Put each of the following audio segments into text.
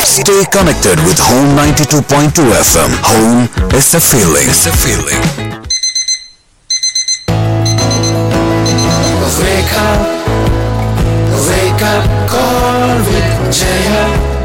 Stay connected with Home 92.2 FM. Home is a feeling. It's a feeling. Wake up, wake up, call with Jaya.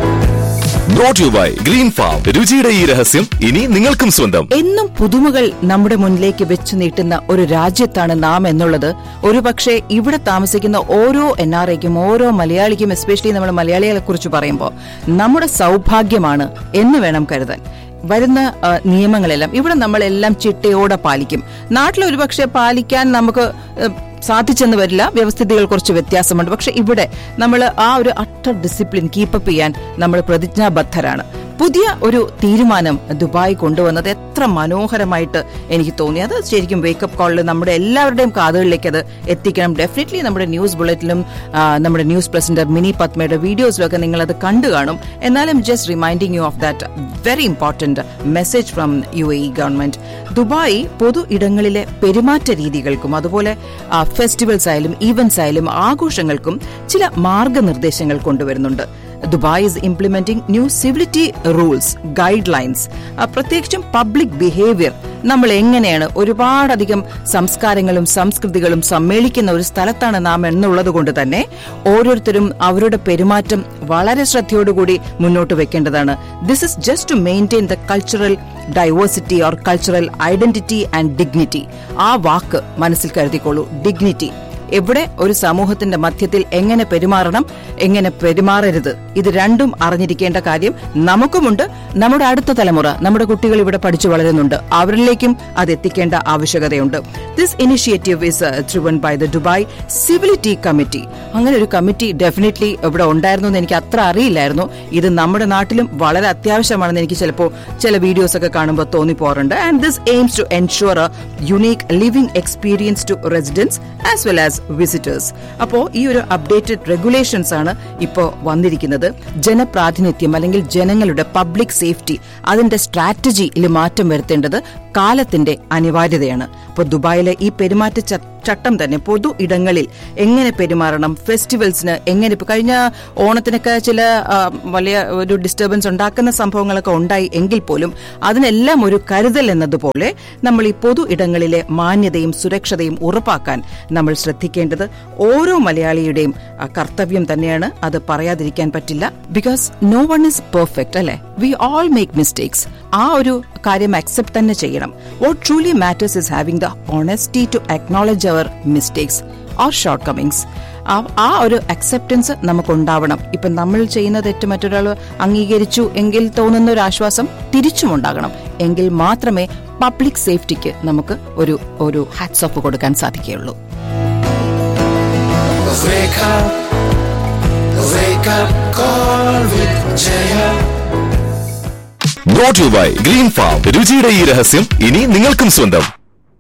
Brought you by Green Farm രുചിയുടെ ഈ രഹസ്യം ഇനി നിങ്ങൾക്കും സ്വന്തം എന്നും പുതുമകൾ നമ്മുടെ മുന്നിലേക്ക് വെച്ചു നീട്ടുന്ന ഒരു രാജ്യത്താണ് നാം എന്നുള്ളത് ഒരുപക്ഷെ ഇവിടെ താമസിക്കുന്ന ഓരോ എൻ ആർ ഐക്കും ഓരോ മലയാളിക്കും എസ്പെഷ്യലി നമ്മൾ മലയാളികളെ കുറിച്ച് പറയുമ്പോൾ നമ്മുടെ സൗഭാഗ്യമാണ് എന്ന് വേണം കരുതാൻ വരുന്ന ആ, നിയമങ്ങളെല്ലാം ഇവിടെ നമ്മളെല്ലാം ചിട്ടയോടെ പാലിക്കും നാട്ടിൽ ഒരുപക്ഷെ പാലിക്കാൻ നമുക്ക് ഏ, സാധിച്ചെന്ന് വരില്ല വ്യവസ്ഥിതികൾ കുറച്ച് വ്യത്യാസമുണ്ട് പക്ഷെ ഇവിടെ നമ്മൾ ആ ഒരു അട്ടർ ഡിസിപ്ലിൻ കീപ്പപ്പ് ചെയ്യാൻ നമ്മൾ പ്രതിജ്ഞാബദ്ധരാണ് പുതിയ ഒരു തീരുമാനം ദുബായ് കൊണ്ടുവന്നത് എത്ര മനോഹരമായിട്ട് എനിക്ക് തോന്നി അത് ശരിക്കും വേക്കപ്പ് കോളിൽ നമ്മുടെ എല്ലാവരുടെയും കാതുകളിലേക്ക് അത് എത്തിക്കണം ഡെഫിനറ്റ്ലി നമ്മുടെ ന്യൂസ് ബുള്ളറ്റിലും ആ, നമ്മുടെ ന്യൂസ് പ്രസിന്റെ മിനി പത്മയുടെ വീഡിയോസിലൊക്കെ നിങ്ങൾ അത് കണ്ടു കാണും എന്നാലും just reminding you of that very important message from U A government Dubai പൊതു ഇടങ്ങളിലെ പെരുമാറ്റ രീതികൾക്കും അതുപോലെ ഫെസ്റ്റിവൽസ് ആയാലും ഈവന്റ്സ് ആയാലും ആഘോഷങ്ങൾക്കും ചില മാർഗനിർദ്ദേശങ്ങൾ കൊണ്ടുവരുന്നുണ്ട് Dubai is implementing new civility rules guidelines പ്രത്യേകിച്ചും പബ്ലിക് ബിഹേവിയർ നമ്മൾ എങ്ങനെയാണ് ഒരുപാടധികം സംസ്കാരങ്ങളും സംസ്കൃതികളും സമ്മേളിക്കുന്ന ഒരു സ്ഥലത്താണ് നാം എന്നുള്ളത് കൊണ്ട് തന്നെ ഓരോരുത്തരും അവരുടെ പെരുമാറ്റം വളരെ ശ്രദ്ധയോടുകൂടി മുന്നോട്ട് വെക്കേണ്ടതാണ് this is just to maintain the cultural diversity or cultural identity and dignity ആ വാക്ക് മനസ്സിൽ കരുതിക്കോളൂ ഡിഗ്നിറ്റി എവിടെ ഒരു സമൂഹത്തിന്റെ മധ്യത്തിൽ എങ്ങനെ പെരുമാറണം എങ്ങനെ പെരുമാറരുത് ഇത് രണ്ടും അറിഞ്ഞിരിക്കേണ്ട കാര്യം നമുക്കുമുണ്ട് നമ്മുടെ അടുത്ത തലമുറ നമ്മുടെ കുട്ടികൾ ഇവിടെ പഠിച്ചു വളരുന്നുണ്ട് അവരിലേക്കും അത് എത്തിക്കേണ്ട ആവശ്യകതയുണ്ട് this initiative is driven by the Dubai civility committee അങ്ങനെ ഒരു കമ്മിറ്റി ഡെഫിനറ്റ്ലി ഇവിടെ ഉണ്ടായിരുന്നു എന്ന് എനിക്ക് അത്ര അറിയില്ലായിരുന്നു ഇത് നമ്മുടെ നാട്ടിലും വളരെ അത്യാവശ്യമാണെന്ന് എനിക്ക് ചിലപ്പോൾ ചില വീഡിയോസ് ഒക്കെ കാണുമ്പോൾ തോന്നിപ്പോറുണ്ട് and this aims to ensure a unique living experience to residents as well as visitors അപ്പോൾ ഈ ഒരു അപ്ഡേറ്റഡ് റെഗുലേഷൻസ് ആണ് ഇപ്പോൾ വന്നിരിക്കുന്നത് ജനപ്രാതിനിധ്യം അല്ലെങ്കിൽ ജനങ്ങളുടെ പബ്ലിക് സേഫ്റ്റി അതിന്റെ സ്ട്രാറ്റജിയിൽ മാറ്റം വരുത്തേണ്ടത് കാലത്തിന്റെ അനിവാര്യതയാണ് അപ്പോൾ ദുബായിലെ ഈ പെരുമാറ്റ ച- ചട്ടം തന്നെ പൊതു ഇടങ്ങളിൽ എങ്ങനെ പെരുമാറണം ഫെസ്റ്റിവൽസിന് എങ്ങനെ ഇപ്പൊ കഴിഞ്ഞ ഓണത്തിനൊക്കെ ചില ആ, വലിയ ഒരു ഡിസ്റ്റർബൻസ് ഉണ്ടാക്കുന്ന സംഭവങ്ങളൊക്കെ ഉണ്ടായി എങ്കിൽ പോലും അതിനെല്ലാം ഒരു കരുതൽ എന്നതുപോലെ നമ്മൾ ഈ പൊതു ഇടങ്ങളിലെ മാന്യതയും സുരക്ഷതയും ഉറപ്പാക്കാൻ നമ്മൾ ശ്രദ്ധിക്കേണ്ടത് ഓരോ മലയാളിയുടെയും ആ, കർത്തവ്യം തന്നെയാണ് അത് പറയാതിരിക്കാൻ പറ്റില്ല because no one is perfect അല്ലെ വി ഓൾ മേക്ക് മിസ്റ്റേക്സ് ആ ഒരു കാര്യം അക്സെപ്റ്റ് തന്നെ ചെയ്യണം what truly matters is having the honesty to acknowledge our mistakes or shortcomings ആ ഒരു അക്സെപ്റ്റൻസ് നമുക്കുണ്ടാവണം ഇപ്പൊ നമ്മൾ ചെയ്യുന്ന തെറ്റ് മറ്റൊരാൾ അംഗീകരിച്ചു എങ്കിൽ തോന്നുന്ന ഒരു ആശ്വാസം തിരിച്ചും ഉണ്ടാകണം എങ്കിൽ മാത്രമേ പബ്ലിക് സേഫ്റ്റിക്ക് നമുക്ക് ഒരു ഒരു ഹാറ്റ്സ് ഓഫ് കൊടുക്കാൻ സാധിക്കുകയുള്ളൂ Wake up, wake up, call with Jaya. Brought you by Green Farm രുചിയുടെ ഈ രഹസ്യം ഇനി നിങ്ങൾക്കും സ്വന്തം